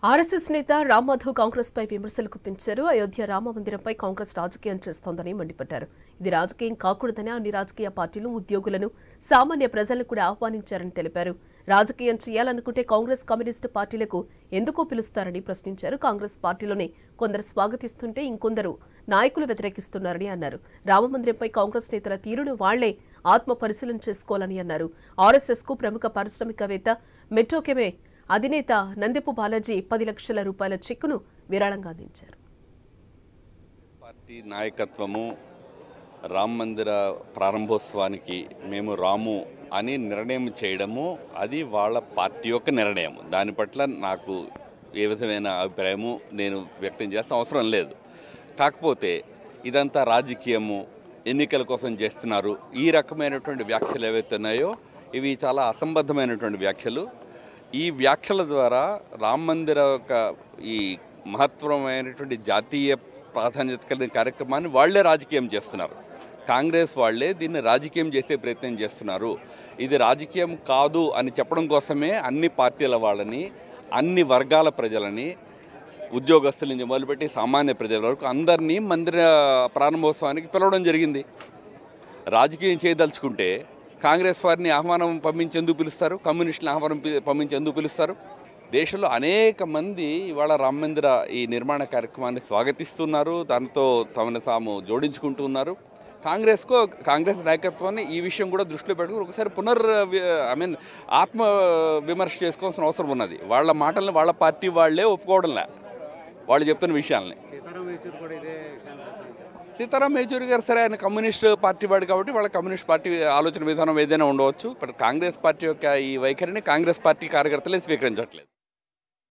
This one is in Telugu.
ఆర్ఎస్ఎస్ నేత రామ్ మాధవ్ కాంగ్రెస్ పై విమర్శలు గుప్పించారు అయోధ్య రామ మందిరంపై కాంగ్రెస్ రాజకీయం చేస్తోందని మండిపడ్డారు ఇది రాజకీయం కాకూడదని అన్ని రాజకీయ పార్టీలు ఉద్యోగులను సామాన్య ప్రజలను కూడా ఆహ్వానించారని తెలిపారు రాజకీయం చేయాలనుకుంటే కాంగ్రెస్ కమ్యూనిస్టు పార్టీలకు ఎందుకు పిలుస్తారని ప్రశ్నించారు కాంగ్రెస్ పార్టీలోనే కొందరు స్వాగతిస్తుంటే ఇంకొందరు నాయకులు వ్యతిరేకిస్తున్నారని అన్నారు రామమందిరంపై కాంగ్రెస్ నేతల తీరును వాళ్లే ఆత్మ పరిశీలన చేసుకోవాలని అన్నారు ఆర్ఎస్ఎస్ కు ప్రముఖ పారిశ్రామికవేత్త మెట్రోకెమే అధినేత నందిపు బాలాజీ పది లక్షల రూపాయల చెక్కును విరాళంగా అందించారు పార్టీ నాయకత్వము రామ్ మందిర ప్రారంభోత్సవానికి మేము రాము అని నిర్ణయం చేయడము అది వాళ్ళ పార్టీ యొక్క నిర్ణయం దాని పట్ల నాకు ఏ విధమైన అభిప్రాయము నేను వ్యక్తం చేస్తే అవసరం లేదు కాకపోతే ఇదంతా రాజకీయము ఎన్నికల కోసం చేస్తున్నారు ఈ రకమైనటువంటి వ్యాఖ్యలు ఏవైతే ఉన్నాయో ఇవి చాలా అసంబద్ధమైనటువంటి వ్యాఖ్యలు ఈ వ్యాఖ్యల ద్వారా రామ్ మందిర యొక్క ఈ మహత్వమైనటువంటి జాతీయ ప్రాధాన్యత కలిగిన కార్యక్రమాన్ని వాళ్లే రాజకీయం చేస్తున్నారు కాంగ్రెస్ వాళ్లే దీన్ని రాజకీయం చేసే ప్రయత్నం చేస్తున్నారు ఇది రాజకీయం కాదు అని చెప్పడం కోసమే అన్ని పార్టీల వాళ్ళని అన్ని వర్గాల ప్రజలని ఉద్యోగస్తుల నుంచి మొదలుపెట్టి సామాన్య ప్రజల వరకు అందరినీ మందిర ప్రారంభోత్సవానికి పిలవడం జరిగింది రాజకీయం చేయదలుచుకుంటే కాంగ్రెస్ వారిని ఆహ్వానం పంపించి ఎందుకు పిలుస్తారు కమ్యూనిస్టులను ఆహ్వానం పి- పంపించి ఎందుకు పిలుస్తారు దేశంలో అనేక మంది ఇవాళ రామ మందిర ఈ నిర్మాణ కార్యక్రమాన్ని స్వాగతిస్తున్నారు దాంతో తమను తాము జోడించుకుంటూ ఉన్నారు కాంగ్రెస్కో కాంగ్రెస్ నాయకత్వాన్ని ఈ విషయం కూడా దృష్టిలో పెట్టుకుని ఒకసారి పునర్ ఐ మీన్ ఆత్మ విమర్శ చేసుకోవాల్సిన అవసరం ఉన్నది వాళ్ళ మాటల్ని వాళ్ళ పార్టీ వాళ్ళే ఒప్పుకోవడంలే వాళ్ళు చెప్తున్న విషయాల్ని సీతారాం యేచూరి కూడా ఇదే విషయాన్ని ప్రస్తావించారు. సీతారాం యేచూరి గారు సరే ఆయన కమ్యూనిస్ట్ పార్టీ వాడు కాబట్టి వాళ్ళ కమ్యూనిస్ట్ పార్టీ ఆలోచన విధానం ఏదైనా ఉండవచ్చు బట్ కాంగ్రెస్ పార్టీ యొక్క ఈ వైఖరిని కాంగ్రెస్ పార్టీ కార్యకర్తలే స్వీకరించట్లేదు